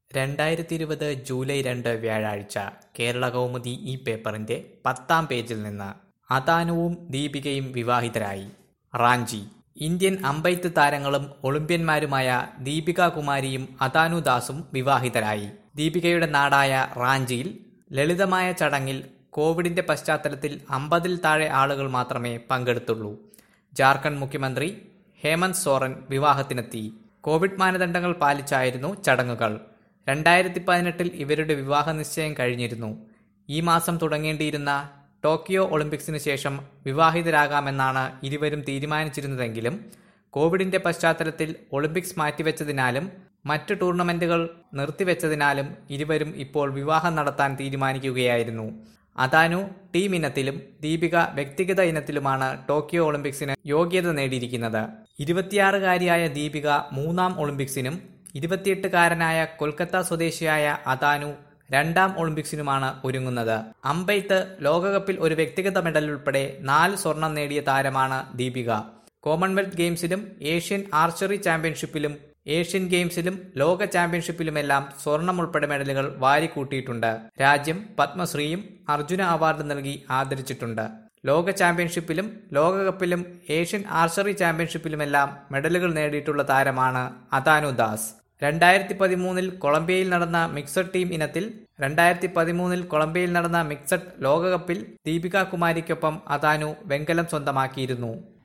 രണ്ടായിരത്തി ഇരുപത് ജൂലൈ രണ്ട് വ്യാഴാഴ്ച കേരള കൗമുദി ഈ പേപ്പറിന്റെ പത്താം പേജിൽ നിന്ന് അതാനുവും ദീപികയും വിവാഹിതരായി റാഞ്ചി ഇന്ത്യൻ അമ്പെയ്ത്ത് താരങ്ങളും ഒളിമ്പ്യന്മാരുമായ ദീപിക കുമാരിയും അതാനു ദാസും വിവാഹിതരായി ദീപികയുടെ നാടായ റാഞ്ചിയിൽ ലളിതമായ ചടങ്ങിൽ കോവിഡിന്റെ പശ്ചാത്തലത്തിൽ അമ്പതിൽ താഴെ ആളുകൾ മാത്രമേ പങ്കെടുത്തുള്ളൂ ജാർഖണ്ഡ് മുഖ്യമന്ത്രി ഹേമന്ത് സോറൻ വിവാഹത്തിനെത്തി കോവിഡ് മാനദണ്ഡങ്ങൾ പാലിച്ചായിരുന്നു ചടങ്ങുകൾ രണ്ടായിരത്തി പതിനെട്ടിൽ ഇവരുടെ വിവാഹ നിശ്ചയം കഴിഞ്ഞിരുന്നു ഈ മാസം തുടങ്ങേണ്ടിയിരുന്ന ടോക്കിയോ ഒളിമ്പിക്സിന് ശേഷം വിവാഹിതരാകാമെന്നാണ് ഇരുവരും തീരുമാനിച്ചിരുന്നതെങ്കിലും കോവിഡിന്റെ പശ്ചാത്തലത്തിൽ ഒളിമ്പിക്സ് മാറ്റിവെച്ചതിനാലും മറ്റ് ടൂർണമെന്റുകൾ നിർത്തിവെച്ചതിനാലും ഇരുവരും ഇപ്പോൾ വിവാഹം നടത്താൻ തീരുമാനിക്കുകയായിരുന്നു അതാനു ടീം ഇനത്തിലും ദീപിക വ്യക്തിഗത ഇനത്തിലുമാണ് ടോക്കിയോ ഒളിമ്പിക്സിന് യോഗ്യത നേടിയിരിക്കുന്നത് ഇരുപത്തിയാറുകാരിയായ ദീപിക മൂന്നാം ഒളിമ്പിക്സിനും ഇരുപത്തിയെട്ടുകാരനായ കൊൽക്കത്ത സ്വദേശിയായ അതാനു രണ്ടാം ഒളിമ്പിക്സിനുമാണ് ഒരുങ്ങുന്നത് അമ്പെയ്ത്ത് ലോകകപ്പിൽ ഒരു വ്യക്തിഗത മെഡൽ ഉൾപ്പെടെ നാല് സ്വർണം നേടിയ താരമാണ് ദീപിക കോമൺവെൽത്ത് ഗെയിംസിലും ഏഷ്യൻ ആർച്ചറി ചാമ്പ്യൻഷിപ്പിലും ഏഷ്യൻ ഗെയിംസിലും ലോക ചാമ്പ്യൻഷിപ്പിലുമെല്ലാം സ്വർണം ഉൾപ്പെടെ മെഡലുകൾ വാരിക്കൂട്ടിയിട്ടുണ്ട് രാജ്യം പത്മശ്രീയും അർജുന അവാർഡ് നൽകി ആദരിച്ചിട്ടുണ്ട് ലോക ചാമ്പ്യൻഷിപ്പിലും ലോകകപ്പിലും ഏഷ്യൻ ആർച്ചറി ചാമ്പ്യൻഷിപ്പിലുമെല്ലാം മെഡലുകൾ നേടിയിട്ടുള്ള താരമാണ് അതാനു ദാസ് രണ്ടായിരത്തി പതിമൂന്നിൽ കൊളംബിയയിൽ നടന്ന മിക്സഡ് ടീം ഇനത്തിൽ രണ്ടായിരത്തി പതിമൂന്നിൽ കൊളംബിയയിൽ നടന്ന മിക്സഡ് ലോകകപ്പിൽ ദീപിക കുമാരിക്കൊപ്പം അതാനു വെങ്കലം സ്വന്തമാക്കിയിരുന്നു